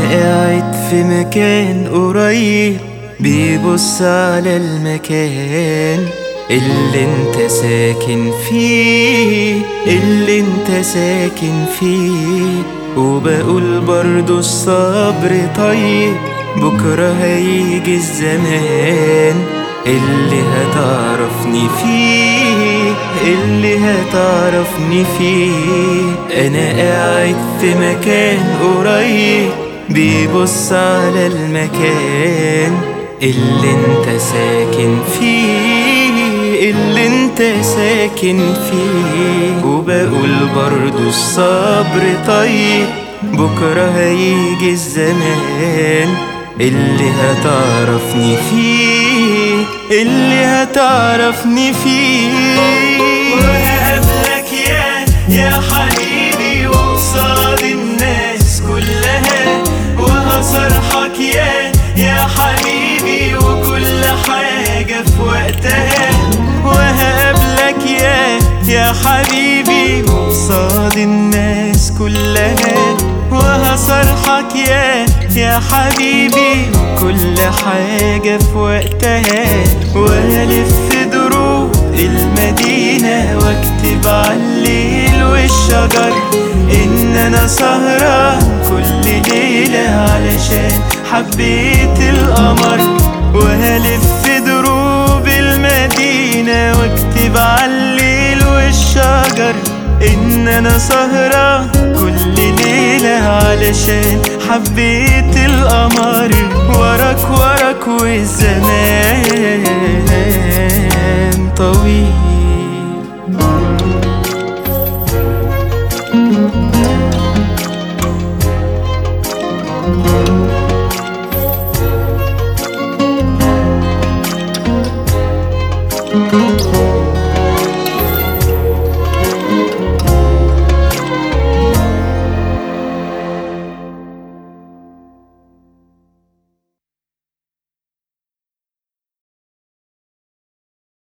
قاعد في مكان قريب بيبص على المكان اللي انت ساكن فيه اللي انت ساكن فيه وبقول برضو الصبر طيب بكرة هيجي الزمان اللي هتعرفني فيه اللي هتعرفني فيه انا قاعد في مكان قريب بيبص على المكان اللي انت ساكن فيه اللي انت ساكن فيه وبقول برضو الصبر طيب بكرة هيجي الزمان اللي هتعرفني فيه اللي هتعرفني فيه وهقابلك يا يا حبيبي وقصاد الناس كلها وهصرحك يا يا حبيبي وكل حاجة في وقتها وهقابلك يا يا حبيبي وقصاد الناس كلها وهصرحك يا يا حبيبي كل حاجة في وقتها والف دروب المدينة واكتب على الليل والشجر ان انا سهران كل ليلة علشان حبيت القمر وهلف دروب المدينة واكتب على الليل والشجر ان انا سهران كل ليلة علشان حبيت القمر وراك وراك والزمان